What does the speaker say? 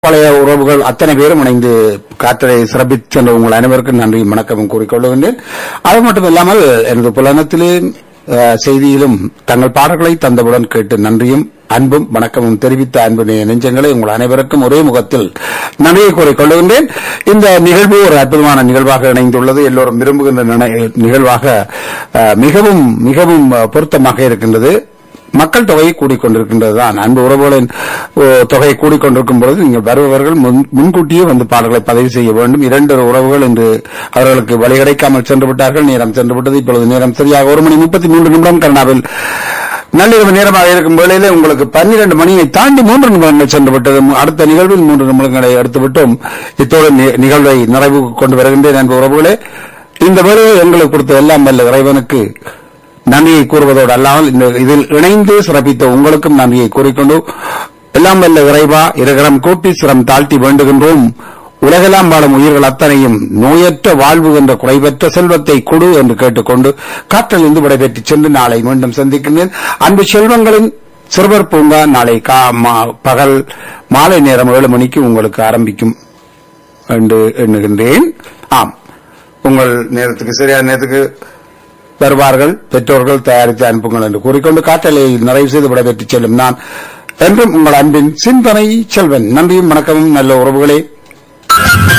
பழைய உறவுகள் அத்தனை பேரும் இணைந்து காற்றலை சிறப்பித்து சென்ற உங்கள் அனைவருக்கும் நன்றியும் வணக்கமும் கூறிக்கொள்ளுகின்றேன் அது மட்டும் இல்லாமல் எனது புலனத்திலே அஹ், செய்தியிலும் தங்கள் பாடல்களை தந்தவுடன் கேட்டு நன்றியும் அன்பும் வணக்கமும் தெரிவித்த அன்பு நெ- நெஞ்சங்களை உங்கள் அனைவருக்கும் ஒரே முகத்தில் நன்றியை கூறிக்கொள்ளுகின்றேன் இந்த நிகழ்வு ஒரு அற்புதமான நிகழ்வாக இணைந்துள்ளது எல்லோரும் விரும்புகின்ற நினை- நிகழ்வாக அஹ், மிகவும் மிகவும் அஹ், பொருத்தமாக இருக்கின்றது மக்கள் தொகை கூடிக்கொண்டிருக்கின்றதுதான் அன்பு உறவுகளின் ஓ, தொகை கூடிக்கொண்டிருக்கும் பொழுது நீங்கள் வருபவர்கள் முன்- முன்கூட்டியே வந்து பாடல்களை பதிவு செய்ய வேண்டும் இரண்டு உறவுகள் இன்று அவர்களுக்கு வழி கிடைக்காமல் சென்று விட்டார்கள் நேரம் சென்று விட்டது இப்பொழுது நேரம் சரியாக ஒரு மணி முப்பத்தி மூன்று நிமிடம் கனடாவில் நள்ளிரவு நேரமாக இருக்கும் வேளையிலே உங்களுக்கு பன்னிரண்டு மணியை தாண்டி மூன்று நிமிடங்கள் சென்று விட்டது அடுத்த நிகழ்வில் மூன்று நிமிடங்களை எடுத்து விட்டோம் இத்தோடு நி- நிகழ்வை நிறைவு கொண்டு வருகின்றேன் அன்பு உறவுகளே இந்த வேலையை எங்களுக்கு கொடுத்த எல்லாம் வல்ல இறைவனுக்கு நன்றியை கூறுவதோடு அல்லாமல் இந்த இதில் இணைந்து சிறப்பித்த உங்களுக்கும் நன்றியை கூறிக்கொண்டு எல்லாம் வல்ல இறைவா இருகரம் கூட்டி சிரம் தாழ்த்தி வேண்டுகின்றோம் உலகெல்லாம் வாழும் உயிர்கள் அத்தனையும் நோயற்ற வாழ்வு என்ற குறைவற்ற செல்வத்தை கொடு என்று கேட்டுக்கொண்டு காற்றிலிருந்து விடைபெற்று சென்று நாளை மீண்டும் சந்திக்கின்றேன் அன்பு செல்வங்களின் சிறுவர் பூங்கா நாளை கா- மா- பகல் மாலை நேரம் ஏழு மணிக்கு உங்களுக்கு ஆரம்பிக்கும் என்று எண்ணுகின்றேன் ஆம் உங்கள் நேரத்துக்கு சரியான நேரத்துக்கு வருவார்கள் பெற்றோர்கள் தயாரித்து அனுப்புங்கள் என்று கூறிக்கொண்டு காற்றலை நிறைவு செய்து விடைபெற்று செல்லும் நான் என்றும் உங்கள் அன்பின் சிந்தனை செல்வன் நன்றியும் வணக்கமும் நல்ல உறவுகளே